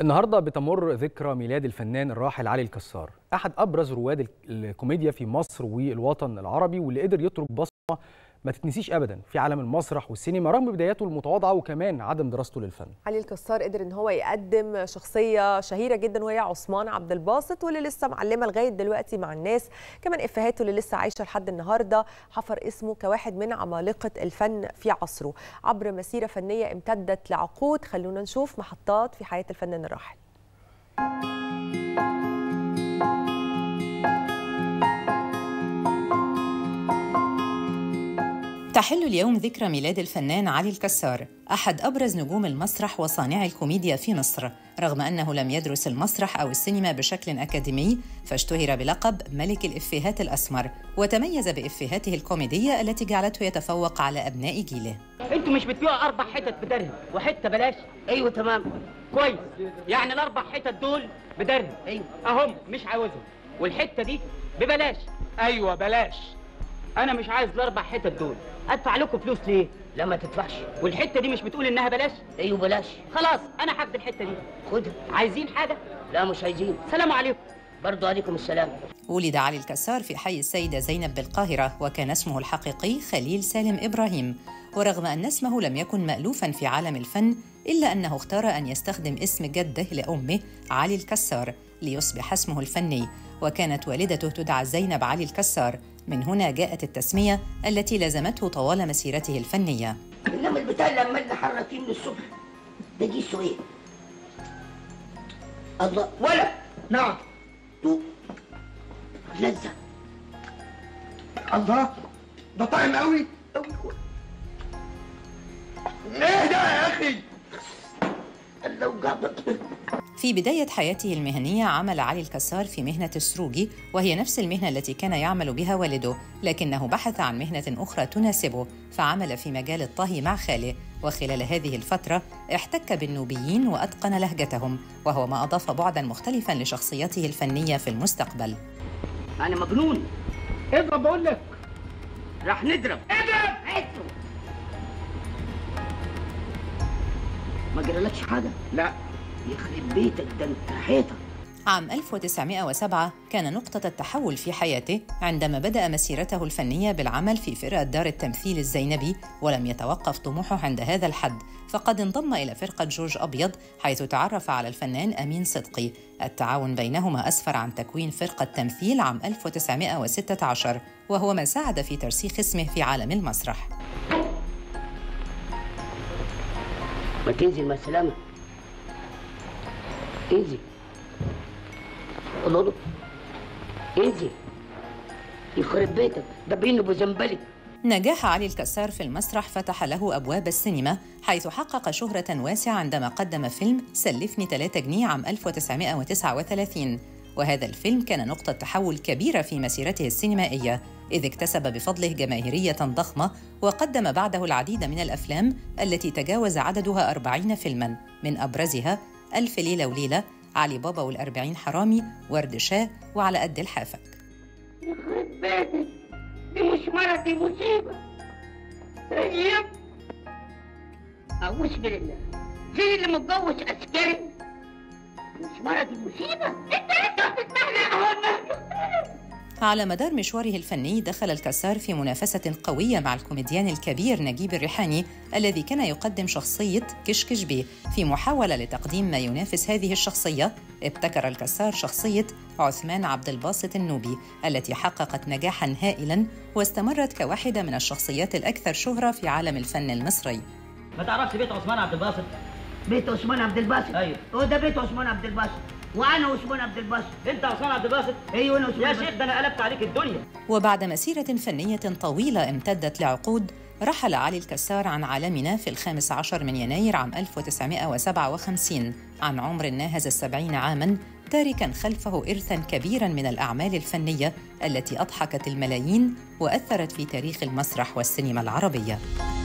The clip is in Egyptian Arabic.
النهارده بتمر ذكرى ميلاد الفنان الراحل علي الكسار احد ابرز رواد ال- الكوميديا في مصر والوطن العربي واللي قدر يترك بصمه ما تتنسيش ابدا في عالم المسرح والسينما رغم بداياته المتواضعه وكمان عدم دراسته للفن علي الكسار قدر ان هو يقدم شخصيه شهيره جدا وهي عثمان عبد الباسط واللي لسه معلمه لغايه دلوقتي مع الناس كمان افهاته اللي لسه عايشه لحد النهارده حفر اسمه كواحد من عمالقه الفن في عصره عبر مسيره فنيه امتدت لعقود خلونا نشوف محطات في حياه الفنان الراحل تحل اليوم ذكرى ميلاد الفنان علي الكسار أحد أبرز نجوم المسرح وصانع الكوميديا في مصر رغم أنه لم يدرس المسرح أو السينما بشكل أكاديمي فاشتهر بلقب ملك الإفيهات الأسمر وتميز بإفيهاته الكوميدية التي جعلته يتفوق على أبناء جيله انتوا مش بتبيعوا اربع حتت بدرهم وحته بلاش ايوه تمام كويس يعني الاربع حتت دول بدرهم ايوه اهم مش عاوزهم والحته دي ببلاش ايوه بلاش انا مش عايز الاربع حتت دول ادفع لكم فلوس ليه لا ما تدفعش والحته دي مش بتقول انها بلاش ايوه بلاش خلاص انا هاخد الحته دي خدها عايزين حاجه لا مش عايزين سلام عليكم برضو عليكم السلام ولد علي الكسار في حي السيدة زينب بالقاهرة وكان اسمه الحقيقي خليل سالم إبراهيم ورغم أن اسمه لم يكن مألوفا في عالم الفن إلا أنه اختار أن يستخدم اسم جده لأمه علي الكسار ليصبح اسمه الفني وكانت والدته تدعى زينب علي الكسار من هنا جاءت التسمية التي لازمته طوال مسيرته الفنية انما البتاع اللي عمال نحرك فيه من الصبح ده جيسه ايه الله ولا نعم دوق لذة الله ده طعم قوي أوي. ايه ده يا اخي الله وجابك في بداية حياته المهنية عمل علي الكسار في مهنة السروجي وهي نفس المهنة التي كان يعمل بها والده لكنه بحث عن مهنة أخرى تناسبه فعمل في مجال الطهي مع خاله وخلال هذه الفترة احتك بالنوبيين وأتقن لهجتهم وهو ما أضاف بعدا مختلفا لشخصيته الفنية في المستقبل انا مجنون اضرب بقول لك راح نضرب اضرب اضرب ما جرالكش حاجه لا يخرب بيتك ده انت حيطه عام 1907 كان نقطة التحول في حياته عندما بدأ مسيرته الفنية بالعمل في فرقة دار التمثيل الزينبي ولم يتوقف طموحه عند هذا الحد فقد انضم إلى فرقة جورج أبيض حيث تعرف على الفنان أمين صدقي التعاون بينهما أسفر عن تكوين فرقة تمثيل عام 1916 وهو ما ساعد في ترسيخ اسمه في عالم المسرح ما تنزل مع السلامه انزل الله الله. انزل يخرب بيتك ده بينه بزنبلك نجاح علي الكسار في المسرح فتح له أبواب السينما حيث حقق شهرة واسعة عندما قدم فيلم سلفني 3 جنيه عام 1939 وهذا الفيلم كان نقطة تحول كبيرة في مسيرته السينمائية إذ اكتسب بفضله جماهيرية ضخمة وقدم بعده العديد من الأفلام التي تجاوز عددها أربعين فيلماً من أبرزها ألف ليلة وليلة علي بابا والأربعين حرامي ورد شاه وعلى قد الحافك يخرب بيتك دي مش مرض دي مصيبة طيب أعوذ بالله زي اللي متجوز عسكري مش مرض دي مصيبة انت لسه بتتمهلق على مدار مشواره الفني دخل الكسار في منافسة قوية مع الكوميديان الكبير نجيب الريحاني الذي كان يقدم شخصية كشكش بيه في محاولة لتقديم ما ينافس هذه الشخصية ابتكر الكسار شخصية عثمان عبد الباسط النوبي التي حققت نجاحا هائلا واستمرت كواحدة من الشخصيات الأكثر شهرة في عالم الفن المصري ما تعرفش بيت عثمان عبد الباسط بيت عثمان عبد الباسط أيوه. هو ده بيت عثمان عبد الباسط وانا عثمان عبد الباسط انت عثمان عبد الباسط ايوه انا عثمان يا عبد شيخ ده انا قلبت عليك الدنيا وبعد مسيرة فنية طويلة امتدت لعقود رحل علي الكسار عن عالمنا في الخامس عشر من يناير عام 1957 عن عمر ناهز السبعين عاماً تاركاً خلفه إرثاً كبيراً من الأعمال الفنية التي أضحكت الملايين وأثرت في تاريخ المسرح والسينما العربية